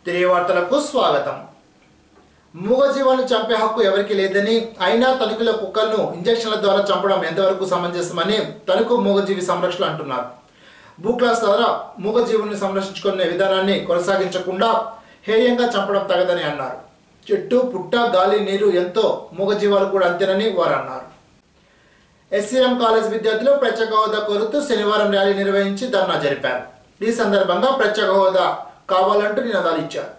తిరిగి వార్తలకు స్వాగతం మూగజీవాలను చంపే హక్కు ఎవరికి లేదని అయినా తణుకుల కుక్కలను ఇంజక్షన్ల ద్వారా చంపడం ఎంతవరకు సమంజసమని తణుకు మూగజీవి సంరక్షణ అంటున్నారు భూక్లాస్ ద్వారా మూగజీవుల్ని సంరక్షించుకునే విధానాన్ని కొనసాగించకుండా హేయంగా చంపడం తగదని అన్నారు చెట్టు పుట్ట గాలి నీరు ఎంతో మూగజీవాలు కూడా అంతేనని వారు అన్నారు ఎస్సీఎం కాలేజ్ విద్యార్థులు ప్రత్యేక హోదా కోరుతూ శనివారం ర్యాలీ నిర్వహించి ధర్నా జరిపారు ఈ సందర్భంగా ప్రత్యేక హోదా కావాలంటూ నినాదాలు ఇచ్చారు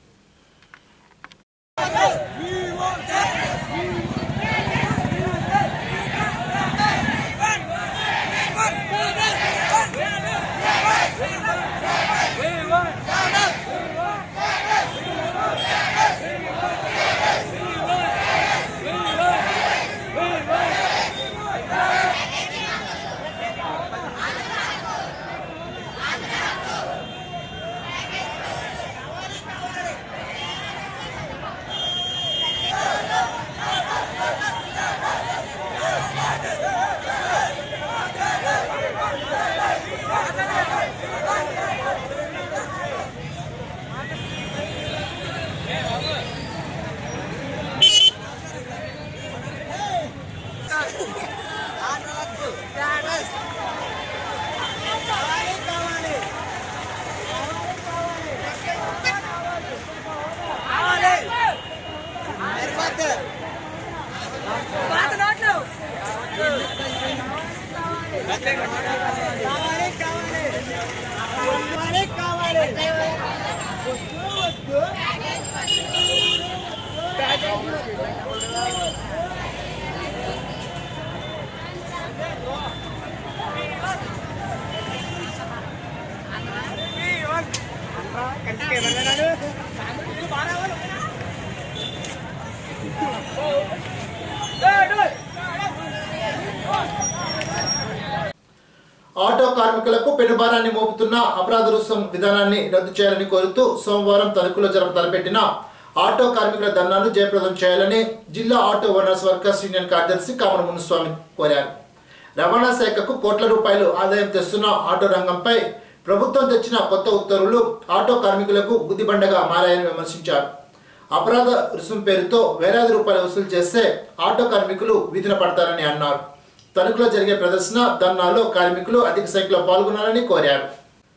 ఆటో కార్మికులకు పెనుభారాన్ని మోపుతున్న అపరాధ రుసుం విధానాన్ని రద్దు చేయాలని కోరుతూ సోమవారం తణుకులో జరప తలపెట్టిన ఆటో కార్మికుల ధర్నాను జయప్రదం చేయాలని జిల్లా ఆటో ఓనర్స్ వర్కర్స్ యూనియన్ కార్యదర్శి కామన మునుస్వామి కోరారు రవాణా శాఖకు కోట్ల రూపాయలు ఆదాయం తెస్తున్న ఆటో రంగంపై ప్రభుత్వం తెచ్చిన కొత్త ఉత్తర్వులు ఆటో కార్మికులకు గుదిబండగా మారాయని విమర్శించారు అపరాధ రుసుం పేరుతో వేలాది రూపాయలు వసూలు చేస్తే ఆటో కార్మికులు వీధిన పడతారని అన్నారు తణుకులో జరిగే ప్రదర్శన ధర్నాలో కార్మికులు అధిక సంఖ్యలో పాల్గొనాలని కోరారు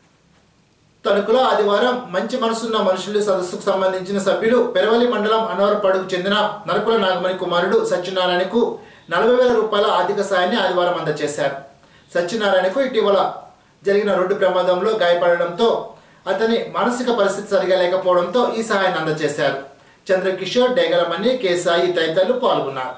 తణుకులో ఆదివారం మంచి మనసున్న మనుషులు సదస్సుకు సంబంధించిన సభ్యులు పెరవలి మండలం అనవరపాడుకు చెందిన నరకుల నాగమణి కుమారుడు సత్యనారాయణకు నలభై వేల రూపాయల ఆర్థిక సాయాన్ని ఆదివారం అందజేశారు సత్యనారాయణకు ఇటీవల జరిగిన రోడ్డు ప్రమాదంలో గాయపడడంతో అతని మానసిక పరిస్థితి సరిగా లేకపోవడంతో ఈ సహాయాన్ని అందజేశారు చంద్రకిషోర్ డేగలమణి కె సాయి తదితరులు పాల్గొన్నారు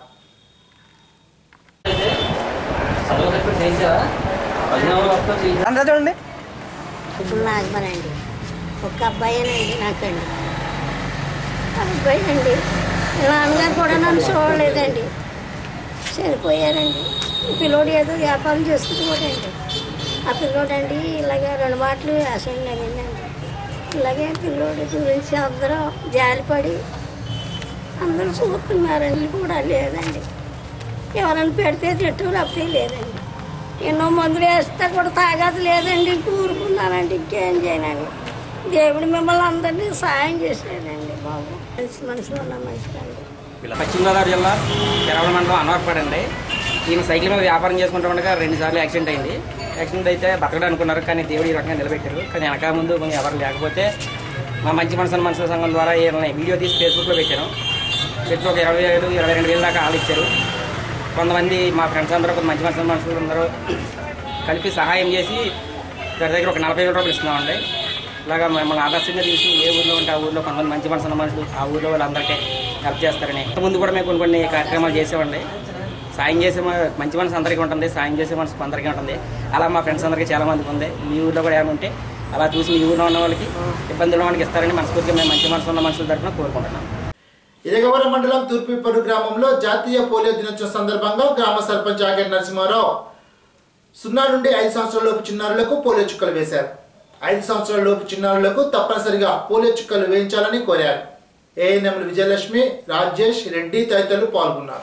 అందరూ చూడండి ఇప్పుడు నా హస్బెండ్ అండి ఒక అబ్బాయేనండి నాకండి ఆ అబ్బాయి అండి నాన్నగారు కూడా నన్ను చూడలేదండి చనిపోయారండి ఈ పిల్లోడు ఏదో వ్యాపారం చేసుకుంటున్నాడండి ఆ పిల్లోడు అండి ఇలాగే రెండు మాటలు వేసండి అనిందండి ఇలాగే పిల్లోడి గురించి అందరూ జాలిపడి అందరూ చూస్తున్నారండి కూడా లేదండి ఎవరైనా పెడితే తిట్టు లేకపోతే లేదండి ఎన్నో మందులు వేస్తే కూడా తాగదు లేదండి కూరుకున్నానండి ఇంకేం చేయనని దేవుడు మిమ్మల్ని అందరినీ సాయం చేసాడండి బాబు మంచి మనసులో ఉన్న మనిషికండి పశ్చిమ గోదావరి జిల్లా కెరవల మండలం అనవరపడండి ఈయన సైకిల్ మీద వ్యాపారం చేసుకుంటూ ఉండగా రెండు సార్లు యాక్సిడెంట్ అయింది యాక్సిడెంట్ అయితే బతకడం అనుకున్నారు కానీ దేవుడు ఈ రకంగా నిలబెట్టారు కానీ వెనక ముందు కొంచెం ఎవరు లేకపోతే మా మంచి మనసుల మనుషుల సంఘం ద్వారా ఈయన వీడియో తీసి ఫేస్బుక్లో పెట్టాను పెట్టి ఒక ఇరవై వేలు ఇరవై రెండు వేలు దాకా ఆలు ఇచ్చారు కొంతమంది మా ఫ్రెండ్స్ అందరూ కొంత మంచి మనసుల మనుషులు అందరూ కలిపి సహాయం చేసి దగ్గర దగ్గర ఒక నలభై వేల రూపాయలు ఇస్తున్నామండి ఇలాగా మిమ్మల్ని ఆదర్శంగా తీసి ఏ ఊర్లో ఉంటే ఆ ఊర్లో కొంతమంది మంచి మనసున్న మనుషులు ఆ ఊర్లో వాళ్ళందరికీ హెల్ప్ చేస్తారని ముందు కూడా మేము కొన్ని కొన్ని కార్యక్రమాలు చేసేవండి సాయం చేసే మ- మంచి మనసు అందరికీ ఉంటుంది సాయం చేసే మనసు అందరికీ ఉంటుంది అలా మా ఫ్రెండ్స్ అందరికీ చాలా మందికి ఉంది మీ ఊర్లో కూడా ఏమైనా ఉంటే అలా చూసి మీ ఊర్లో ఉన్న వాళ్ళకి ఇబ్బందులు ఉన్న వాళ్ళకి ఇస్తారని మనస్ఫూర్తిగా మేము మంచి మనసు ఉన్న మనుషుల తరఫున కోరుకుంటున్నాం ఇరగవరం మండలం తూర్పుపరు గ్రామంలో జాతీయ పోలియో దినోత్సవం సందర్భంగా గ్రామ సర్పంచ్ ఆగర్ నరసింహారావు సున్నా నుండి ఐదు సంవత్సరాలలోపు చిన్నారులకు పోలియో చుక్కలు వేశారు ఐదు సంవత్సరాలలోపు చిన్నారులకు తప్పనిసరిగా పోలియో చుక్కలు వేయించాలని కోరారు ఏఎన్ఎంలు విజయలక్ష్మి రాజేష్ రెడ్డి తదితరులు పాల్గొన్నారు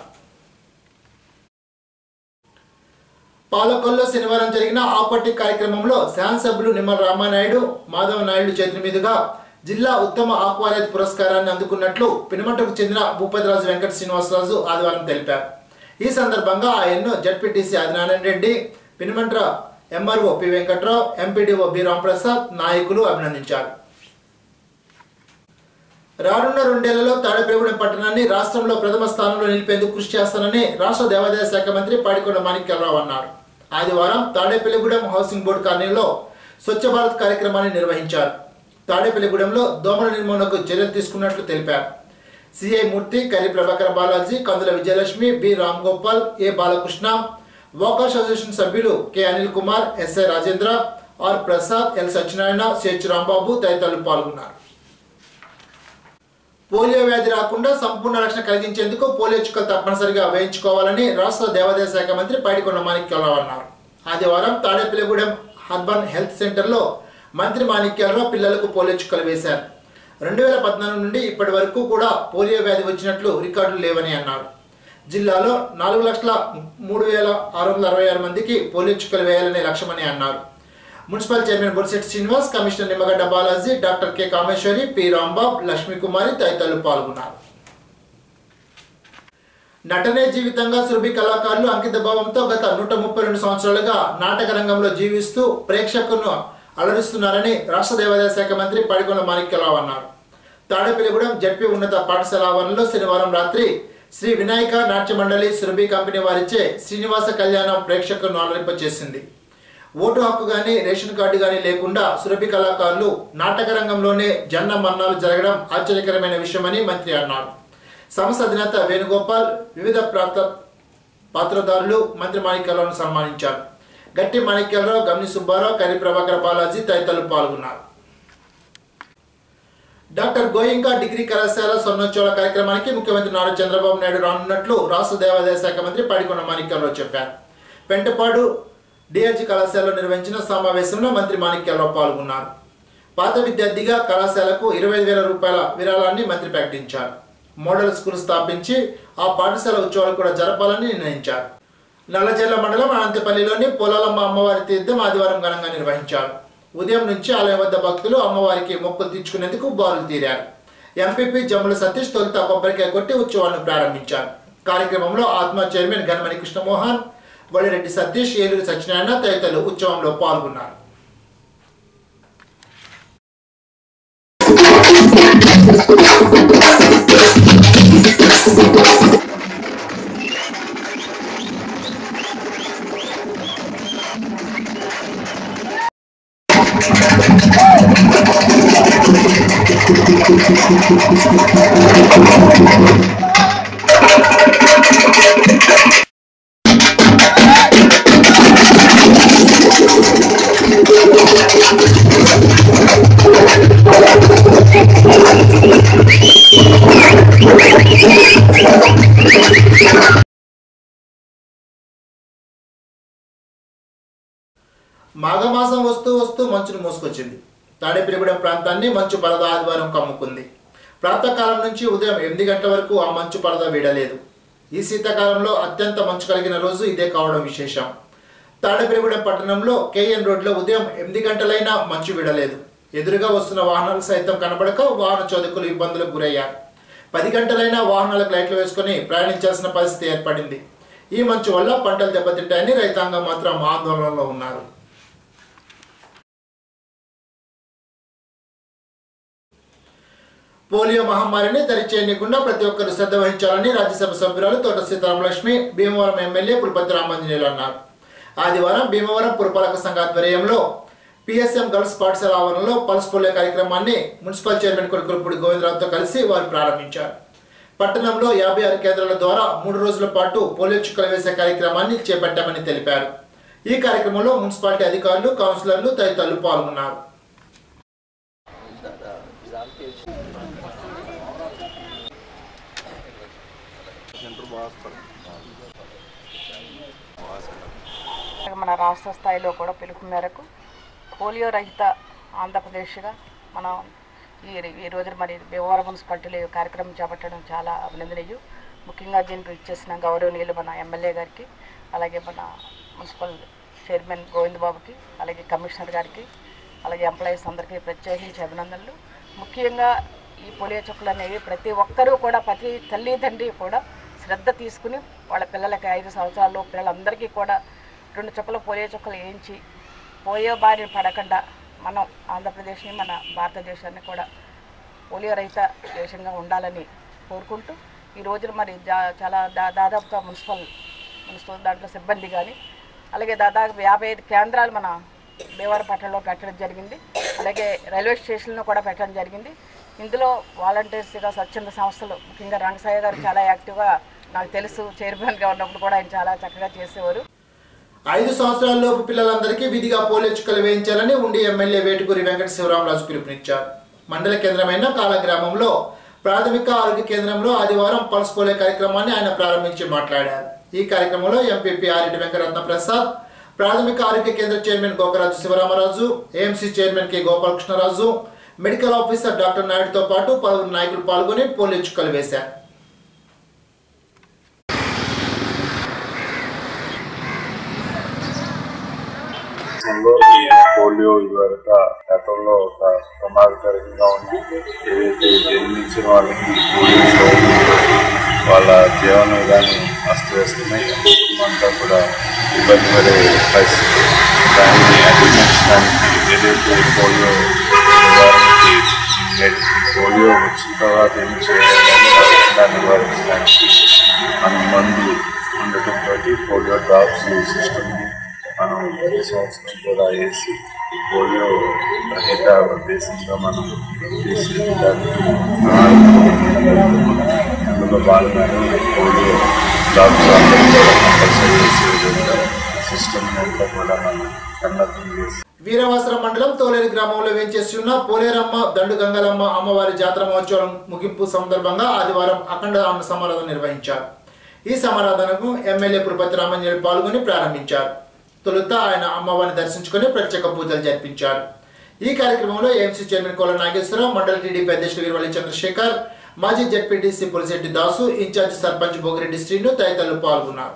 పాలకొల్లో శనివారం జరిగిన ఆపట్టి కార్యక్రమంలో శాసనసభ్యులు నిమ్మల రామానాయుడు మాధవ నాయుడు చేతుల మీదుగా జిల్లా ఉత్తమ ఆక్వారైతు పురస్కారాన్ని అందుకున్నట్లు పినమంటకు చెందిన భూపతిరాజు వెంకట శ్రీనివాసరాజు ఆదివారం తెలిపారు ఈ సందర్భంగా ఆయన్ను ZPTC Adinarayana Reddy Pinamantra MRO P Venkatrao MPDO B Ramprasad నాయకులు అభినందించారు రానున్న రెండేళ్లలో తాడేపల్లిగూడెం పట్టణాన్ని రాష్ట్రంలో ప్రథమ స్థానంలో నిలిపేందుకు కృషి చేస్తానని రాష్ట్ర దేవాదాయ శాఖ మంత్రి పాడికొండ మాణిక్యరావు అన్నారు ఆదివారం తాడేపల్లిగూడెం హౌసింగ్ బోర్డు కాలనీలో స్వచ్ఛ భారత్ కార్యక్రమాన్ని నిర్వహించారు తాడేపల్లిగూడెంలో దోమల నిర్మూలనకు చర్యలు తీసుకున్నట్లు తెలిపారు CI Murthy Kari Prabhakar Balaji Kandula Vijayalakshmi B Ram Gopal A Balakrishna walkers association సభ్యులు K Anil Kumar SI Rajendra R Prasad L Satyanarayana CH Rambabu తదితరులు పాల్గొన్నారు పోలియో వ్యాధి రాకుండా సంపూర్ణ రక్షణ కలిగించేందుకు పోలియో చుక్కలు తప్పనిసరిగా వేయించుకోవాలని రాష్ట్ర దేవాదాయ శాఖ మంత్రి పైడికొండ మాణిక్యాలరావు అన్నారు ఆదివారం తాడేపల్లిగూడెం అర్బన్ హెల్త్ సెంటర్లో మంత్రి మాణిక్యాలరావు పిల్లలకు పోలియో చుక్కలు వేశారు రెండు వేల పద్నాలుగు నుండి ఇప్పటి వరకు కూడా పోలియో వ్యాధి వచ్చినట్లు రికార్డులు లేవని అన్నారు జిల్లాలో నాలుగు లక్షల మూడు వేల ఆరు వందల అరవై ఆరు మందికి పోలియో చుక్కలు వేయాలనే లక్ష్యమని అన్నారు municipal chairman Borisetti Srinivas commissioner Nimmagadda Balaji doctor K Kameswari P Rambabu Lakshmikumari తదితరులు పాల్గొన్నారు నటనే జీవితంగా సురభి కళాకారులు అంకిత భావంతో గత నూట ముప్పై రెండు సంవత్సరాలుగా నాటక రంగంలో జీవిస్తూ ప్రేక్షకులను అలరిస్తున్నారని రాష్ట్ర దేవాదాయ శాఖ మంత్రి పడికొండ మాణిక్యరావు అన్నారు తాడేపల్లిగూడెం జడ్పీ ఉన్నత పాఠశాల ఆవరణలో శనివారం రాత్రి శ్రీ వినాయక నాట్య మండలి సురభి కంపెనీ వారిచే శ్రీనివాస కళ్యాణం ప్రేక్షకులను అలరింపచేసింది ఓటు హక్కు కానీ రేషన్ కార్డు కానీ లేకుండా సురభి కళాకారులు నాటక రంగంలోనే జన్న మన్నాలు జరగడం ఆశ్చర్యకరమైన విషయమని మంత్రి అన్నారు సంస్థ అధినేత వేణుగోపాల్ వివిధ ప్రాంత పాత్రదారులు మంత్రి మాణిక్యాలను సన్మానించారు గట్టి మాణిక్యాలరావు గమ్ని సుబ్బారావు కరి ప్రభాకర్ బాలాజీ తదితరులు పాల్గొన్నారు డాక్టర్ గోయింకా డిగ్రీ కళాశాల స్వర్ణోత్సవాల కార్యక్రమానికి ముఖ్యమంత్రి నారా చంద్రబాబు నాయుడు రానున్నట్లు రాష్ట్ర దేవాదాయ శాఖ మంత్రి పాడికొండ మాణిక్యాలరావు చెప్పారు పెంటపాడు డిఆర్జీ కళాశాలలో నిర్వహించిన సమావేశంలో మంత్రి మాణిక్యాలరావు పాల్గొన్నారు పాత విద్యార్థిగా కళాశాలకు ఇరవై వేల రూపాయల విరాళాన్ని మంత్రి ప్రకటించారు మోడల్ స్కూల్ స్థాపించి ఆ పాఠశాల ఉత్సవాలు కూడా జరపాలని నిర్ణయించారు నల్లజర్ల మండలం అనంతపల్లిలోని పొలాలమ్మ అమ్మవారి తీర్థం ఆదివారం ఘనంగా నిర్వహించారు ఉదయం నుంచి ఆలయం వద్ద భక్తులు అమ్మవారికి మొక్కులు తీర్చుకునేందుకు బారులు తీరారు ఎంపీపీ జమ్ముల సతీష్ తొలుత కొబ్బరికాయ కొట్టి ఉత్సవాలను ప్రారంభించారు కార్యక్రమంలో ఆత్మ చైర్మన్ గణమణి కృష్ణమోహన్ వడిరెడ్డి సతీష్ ఏలూరు సత్యనారాయణ తదితరులు ఉత్సవంలో పాల్గొన్నారు మాఘమాసం వస్తూ వస్తూ మంచును మోసుకొచ్చింది తాడేపల్లిగూడెం ప్రాంతాన్ని మంచు పరద ఆదివారం కమ్ముకుంది ప్రాతకాలం నుంచి ఉదయం ఎనిమిది గంటల వరకు ఆ మంచు పరద వీడలేదు ఈ శీతాకాలంలో అత్యంత మంచు కలిగిన రోజు ఇదే కావడం విశేషం తాడేపల్లిగూడెం పట్టణంలో కేఎన్ రోడ్లో ఉదయం ఎనిమిది గంటలైనా మంచు వీడలేదు ఎదురుగా వస్తున్న వాహనాలు సైతం కనబడక వాహన చోదకులు ఇబ్బందులకు గురయ్యారు పది గంటలైనా వాహనాలకు లైట్లు వేసుకొని ప్రయాణించాల్సిన పరిస్థితి ఏర్పడింది ఈ మంచు వల్ల పంటలు దెబ్బతింటాయని రైతాంగం మాత్రం ఆందోళనలో ఉన్నారు పోలియో మహమ్మారిని దరిచేయకుండా ప్రతి ఒక్కరు శ్రద్ధ వహించాలని రాజ్యసభ సభ్యురాలు తోట సీతారామలక్ష్మి భీమవరం ఎమ్మెల్యే పులిపతి రామాంజనేయులు అన్నారు ఆదివారం భీమవరం పురపాలక సంఘ ఆధ్వర్యంలో పిఎస్ఎం గర్ల్స్ పాఠశాల ఆవరణలో పల్స్ పోలియో కార్యక్రమాన్ని మున్సిపల్ చైర్మన్ కొడుకులపూడి గోవిందరావుతో కలిసి వారు ప్రారంభించారు పట్టణంలో యాభై ఆరు కేంద్రాల ద్వారా మూడు రోజుల పాటు పోలియో చుక్కలు వేసే కార్యక్రమాన్ని చేపట్టామని తెలిపారు ఈ కార్యక్రమంలో మున్సిపాలిటీ అధికారులు కౌన్సిలర్లు తదితరులు పాల్గొన్నారు మన రాష్ట్ర స్థాయిలో కూడా పిలుపు మేరకు పోలియో రహిత ఆంధ్రప్రదేశ్గా మనం ఈ ఈ రోజు మరి భీమవరం మున్సిపాలిటీలో ఈ కార్యక్రమం చేపట్టడం చాలా అభినందనీయం ముఖ్యంగా దీనికి ఇచ్చేసిన గౌరవనీయులు మన ఎమ్మెల్యే గారికి అలాగే మన మున్సిపల్ చైర్మన్ గోవింద్ బాబుకి అలాగే కమిషనర్ గారికి అలాగే ఎంప్లాయీస్ అందరికీ ప్రత్యేకించి అభినందనలు ముఖ్యంగా ఈ పోలియో చుక్కలు అనేవి ప్రతి ఒక్కరూ కూడా ప్రతి తల్లి తండ్రి కూడా శ్రద్ధ తీసుకుని వాళ్ళ పిల్లలకి ఐదు సంవత్సరాలు పిల్లలందరికీ కూడా రెండు చుక్కలు పోలియో చుక్కలు వేయించి పోలియో బారిన పడకుండా మనం ఆంధ్రప్రదేశ్ని మన భారతదేశాన్ని కూడా పోలియో రహిత దేశంగా ఉండాలని కోరుకుంటూ ఈ రోజున మరి దా- చాలా దా దాదాపుగా మున్సిపల్ మున్సిపల్ దాంట్లో సిబ్బంది కానీ అలాగే దాదాపు యాభై ఐదు కేంద్రాలు మన భీమవరపట్నంలో పెట్టడం జరిగింది అలాగే రైల్వే స్టేషన్లో కూడా పెట్టడం జరిగింది ఇందులో వాలంటీర్స్గా స్వచ్ఛంద సంస్థలు ముఖ్యంగా రంగసాయి గారు చాలా యాక్టివ్గా నాకు తెలుసు చైర్మన్గా ఉన్నప్పుడు కూడా ఆయన చాలా చక్కగా చేసేవారు ఐదు సంవత్సరాల లోపు పిల్లలందరికీ విధిగా పోలియో చుక్కలు వేయించాలని ఉండి ఎమ్మెల్యే వేటుకూరి వెంకట శివరామరాజు పిలుపునిచ్చారు మండల కేంద్రమైన కాల గ్రామంలో ప్రాథమిక ఆరోగ్య కేంద్రంలో ఆదివారం పల్స్ పోలియో కార్యక్రమాన్ని ఆయన ప్రారంభించి మాట్లాడారు ఈ కార్యక్రమంలో ఎంపీపీ ఆర్రెడ్డి వెంకటరత్న ప్రసాద్ ప్రాథమిక ఆరోగ్య కేంద్ర chairman Gokaraju Sivaramaraju AMC chairman K Gopalakrishnaraju medical officer doctor నాయుడుతో పాటు పలువురు నాయకులు పాల్గొని పోలియో చుక్కలు వేశారు దేశంలో ఈ పోలియో ఇదివరకు గతంలో ఒక ప్రమాదకరంగా ఉంది ఏదైతే జన్మించిన వాళ్ళకి పోలియో సోకి వాళ్ళ జీవన విధానం అస్తవ్యస్తమై అంతా కూడా ఇబ్బంది పడే పరిస్థితి దానిని అధిగమించడానికి ఏదైతే పోలియో నివారణకి మెడిసిన్ పోలియో వచ్చిన తర్వాత ఏం చేయాలి దాన్ని నివారించడానికి మనం మందు ఉండటంతో పోలియో డ్రాప్స్ సిస్టమ్ని మనం ఈ సంవత్సరం కూడా వేసి ఈ పోలియో రహిత దేశంగా మనం తీర్చిదిద్దడానికి అందులో భాగంగానే పోలియో డ్రాప్స్ అందరూ కూడా కంపల్సరీ వేసే విధంగా సిస్టమ్ అంతా కూడా మనం సన్నద్ధం చేసి వీరవాసరం మండలం తోలేరు గ్రామంలో వేంచేసి ఉన్న పోలేరమ్మ దండు గంగలమ్మ అమ్మవారి జాతర మహోత్సవం ముగింపు సందర్భంగా ఆదివారం అఖండ అన్న సమారాధన నిర్వహించారు ఈ సమారాధనకు ఎమ్మెల్యే పురపతి రామంజలి పాల్గొని ప్రారంభించారు తొలుత ఆయన అమ్మవారిని దర్శించుకొని ప్రత్యేక పూజలు జరిపించారు ఈ కార్యక్రమంలో ఏఎంసీ చైర్మన్ కోల నాగేశ్వరరావు మండల టీడీపీ అధ్యక్షుడు వీరవల్లి చంద్రశేఖర్ మాజీ జడ్పీటీసీ పులిశెట్టి దాసు ఇన్ఛార్జ్ సర్పంచ్ బొగిరెడ్డి శ్రీను తదితరులు పాల్గొన్నారు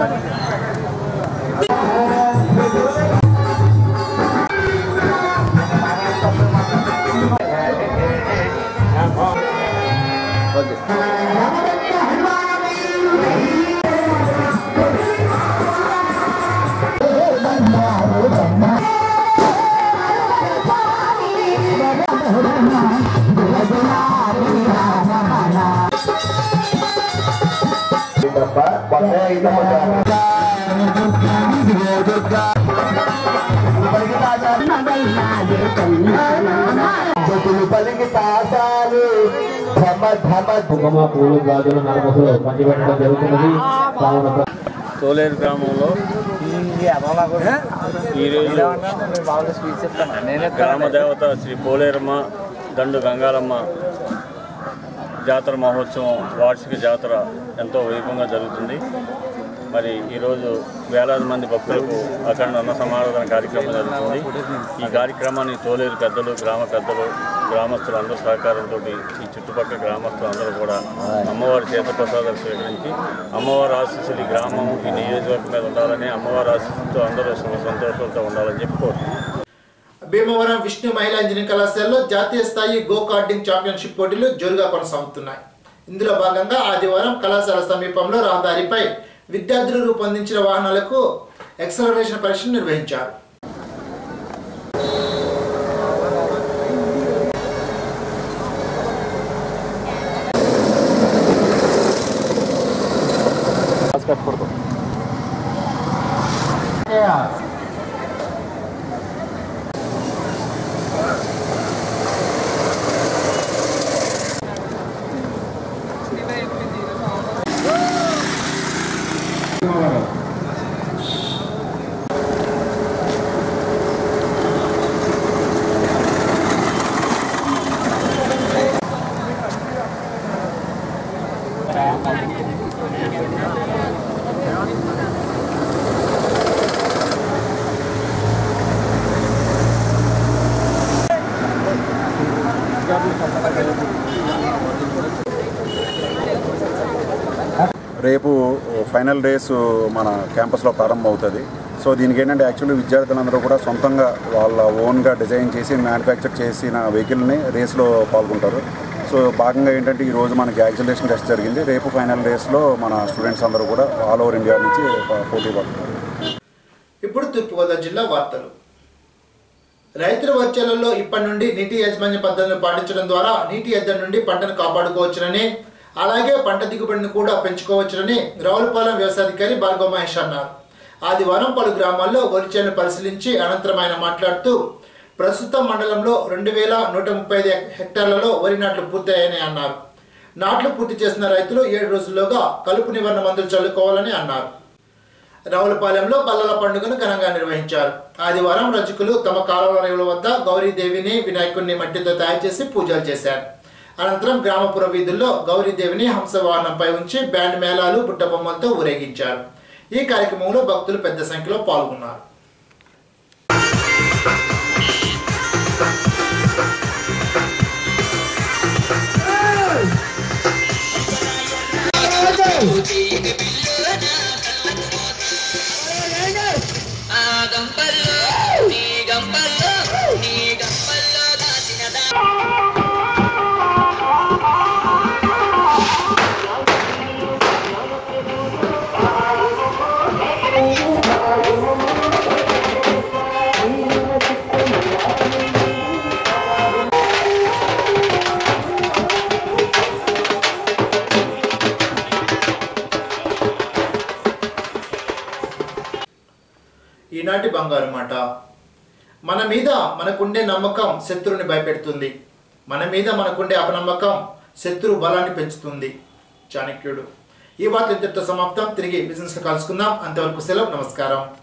కుంకుమ పూలు గాజులు నలుగురు పంచిపెట్టడం జరుగుతున్నది కావున తోలేరు గ్రామంలో ఈరోజు గ్రామ దేవత శ్రీ పోలేరమ్మ దండు గంగాలమ్మ జాతర మహోత్సవం వార్షిక జాతర ఎంతో వైభవంగా జరుగుతుంది మరి ఈరోజు వేలాది మంది భక్తులకు అఖండ అన్న సమారాధన కార్యక్రమం జరుగుతుంది ఈ కార్యక్రమాన్ని తోలేరు పెద్దలు గ్రామ పెద్దలు గ్రామస్తులు అందరూ సహకారంతో ఈ చుట్టుపక్కల గ్రామస్తులు అందరూ కూడా అమ్మవారి చేత ప్రసాదాలు స్వీకరించి అమ్మవారి ఆశీస్సులు ఈ గ్రామం ఈ నియోజకవర్గం మీద ఉండాలని అమ్మవారి ఆశీస్సులతో అందరూ సుఖ సంతోషాలతో ఉండాలని చెప్పి కోరుతున్నాను భీమవరం విష్ణు మహిళా ఇంజనీరింగ్ కళాశాలలో జాతీయ స్థాయి గో కార్టింగ్ ఛాంపియన్షిప్ పోటీలు జోరుగా కొనసాగుతున్నాయి ఇందులో భాగంగా ఆదివారం కళాశాల సమీపంలో రహదారిపై విద్యార్థులు రూపొందించిన వాహనాలకు ఎక్సలరేషన్ పరీక్షను నిర్వహించారు రేపు ఫైనల్ రేసు మన క్యాంపస్లో ప్రారంభమవుతుంది సో దీనికి ఏంటంటే యాక్చువల్లీ విద్యార్థులందరూ కూడా సొంతంగా వాళ్ళ ఓన్గా డిజైన్ చేసి మ్యానుఫ్యాక్చర్ చేసిన వెహికల్ని రేస్లో పాల్గొంటారు సో భాగంగా ఏంటంటే ఈ రోజు మనకి యాక్సిలేషన్ టెస్ట్ జరిగింది రేపు ఫైనల్ రేస్లో మన స్టూడెంట్స్ అందరూ కూడా ఆల్ ఓవర్ ఇండియా నుంచి పోటీ పడుతున్నారు ఇప్పుడు తూర్పుగోదావరి జిల్లా వార్తలు రైతుల వర్చాలలో ఇప్పటి నుండి నీటి యాజమాన్య పద్ధతులను పాటించడం ద్వారా నీటి ఎద్దడి నుండి పంటను కాపాడుకోవచ్చునని అలాగే పంట దిగుబడిని కూడా పెంచుకోవచ్చునని రావులపాలెం వ్యవసాయాధికారి భార్గవ మహేష్ అన్నారు ఆదివారం పలు గ్రామాల్లో వరి చేను పరిశీలించి అనంతరం ఆయన మాట్లాడుతూ ప్రస్తుతం మండలంలో రెండు వేల నూట ముప్పై ఐదు హెక్టార్లలో వరి నాట్లు పూర్తయ్యాయని అన్నారు నాట్లు పూర్తి చేసిన రైతులు ఏడు రోజుల్లోగా కలుపు నివారణ మందులు చల్లుకోవాలని అన్నారు రావులపాలెంలో బల్లల పండుగను ఘనంగా నిర్వహించారు ఆదివారం రజకులు తమ కాలువ రేవుల వద్ద గౌరీదేవిని వినాయకుడిని మట్టితో తయారు చేసి పూజలు చేశారు అనంతరం గ్రామపుర వీధుల్లో గౌరీదేవిని హంసవాహనంపై ఉంచి బ్యాండ్ మేళాలు బుట్టబొమ్మలతో ఊరేగించారు ఈ కార్యక్రమంలో భక్తులు పెద్ద సంఖ్యలో పాల్గొన్నారు ఈనాటి బంగారు మాట మన మీద మనకుండే నమ్మకం శత్రువుని భయపెడుతుంది మన మీద మనకుండే అపనమ్మకం శత్రు బలాన్ని పెంచుతుంది చాణక్యుడు ఈ వార్త ఇంతటితో సమాప్తం తిరిగి బిజినెస్ కలుసుకుందాం అంతవరకు సెలవు నమస్కారం